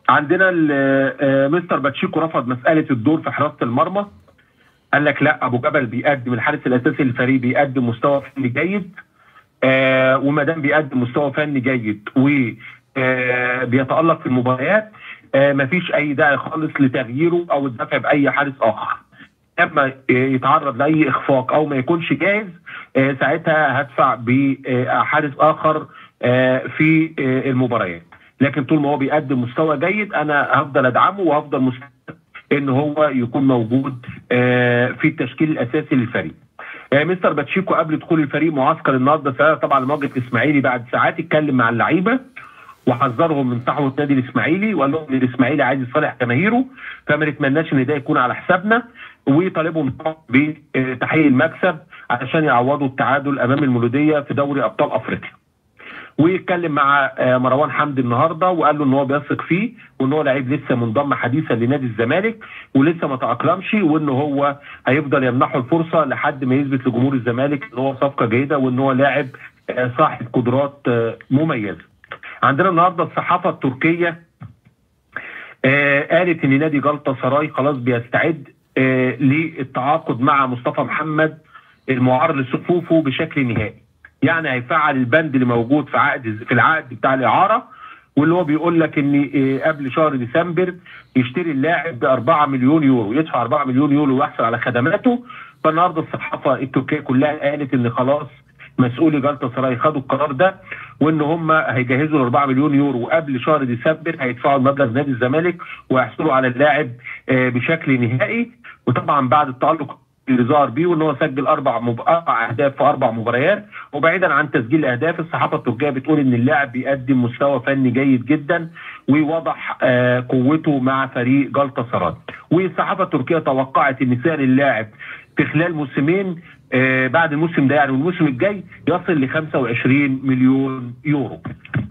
عندنا مستر باتشيكو رفض مساله الدور في حراسه المرمى قال لك لا ابو جبل بيقدم الحارس الاساسي للفريق بيقدم مستوى فني جيد آه وما دام بيقدم مستوى فني جيد و آه بيتالق في المباريات آه مفيش اي داعي خالص لتغييره او الدفع باي حارس اخر اما يتعرض لاي اخفاق او ما يكونش جاهز آه ساعتها هدفع بحارس اخر آه في آه المباريات لكن طول ما هو بيقدم مستوى جيد انا هفضل ادعمه وهفضل مستمر ان هو يكون موجود في التشكيل الاساسي للفريق. مستر باتشيكو قبل دخول الفريق معسكر النهارده طبعا لمواجهه الاسماعيلي بعد ساعات اتكلم مع اللعيبه وحذرهم من صحوه النادي الاسماعيلي وقال لهم ان الاسماعيلي عايز يصالح جماهيره فما نتمناش ان ده يكون على حسابنا وطالبهم بتحقيق المكسب علشان يعوضوا التعادل امام المولوديه في دوري ابطال افريقيا. ويتكلم مع مروان حمدي النهارده وقال له ان هو بيثق فيه وان هو لعيب لسه منضم حديثا لنادي الزمالك ولسه ما تاقلمش وان هو هيفضل يمنحه الفرصه لحد ما يثبت لجمهور الزمالك ان هو صفقه جيده وان هو لاعب صاحب قدرات مميزه. عندنا النهارده الصحافه التركيه قالت ان نادي جلطه سراي خلاص بيستعد للتعاقد مع مصطفى محمد المعار لصفوفه بشكل نهائي. يعني هيفعل البند اللي موجود في عقد في العقد بتاع الاعاره واللي هو بيقول لك ان قبل شهر ديسمبر يشتري اللاعب ب 4 مليون يورو يدفع 4 مليون يورو ويحصل على خدماته فالنهارده الصحافه التركيه كلها قالت ان خلاص مسؤولي جلطة سراي خدوا القرار ده وان هم هيجهزوا ال 4 مليون يورو قبل شهر ديسمبر هيدفعوا المبلغ نادي الزمالك ويحصلوا على اللاعب بشكل نهائي وطبعا بعد التالق اللي ظهر بيه وان هو سجل اربع مب... اربع اهداف في اربع مباريات وبعيدا عن تسجيل الاهداف الصحافه التركيه بتقول ان اللاعب بيقدم مستوى فني جيد جدا ووضح آه قوته مع فريق جلطة سراي والصحافه التركيه توقعت ان سعر اللاعب في خلال موسمين آه بعد الموسم ده يعني والموسم الجاي يصل ل 25 مليون يورو